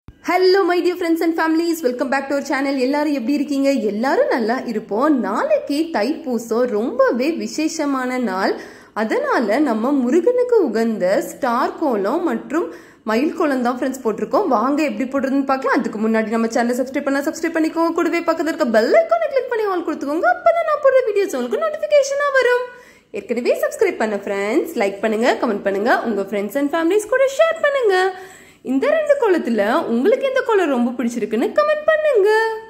hello my dear friends and families welcome back to our channel எல்லாரும் எப்படி இருக்கீங்க எல்லாரும் நல்லா இருப்போம் நாளைக்கு தைப்பூசம் ரொம்பவே விசேஷமான நாள் அதனால நம்ம முருகனுக்கு உகந்த ஸ்டார் கோலம் மற்றும் மயில் கோலம் தான் ஃப்ரெண்ட்ஸ் போட்டிருக்கோம் வாங்க எப்படி போடுறதுன்னு பார்க்கலாம் அதுக்கு முன்னாடி நம்ம சேனலை சப்ஸ்கிரைப் பண்ணா சப்ஸ்கிரைப் பண்ணிக்கோங்க கூடவே பக்கத்தில் இருக்க பெல் ஐக்கானை கிளிக் பண்ணி ஆல் கொடுத்துக்கோங்க அப்பதான் நான் போடுற வீடியோஸ் உங்களுக்கு நோட்டிஃபிகேஷனாக வரும் ஏற்கனவே சப்ஸ்கிரைப் பண்ண ஃப்ரெண்ட்ஸ் லைக் பண்ணுங்க கமெண்ட் பண்ணுங்க உங்க ஃப்ரெண்ட்ஸ் அண்ட் ஃபேமிலிஸ் கூட ஷேர் பண்ணுங்க இந்த ரெண்டு கோலத்துல உங்களுக்கு எந்த கோலம் ரொம்ப பிடிச்சிருக்குன்னு கமெண்ட் பண்ணுங்க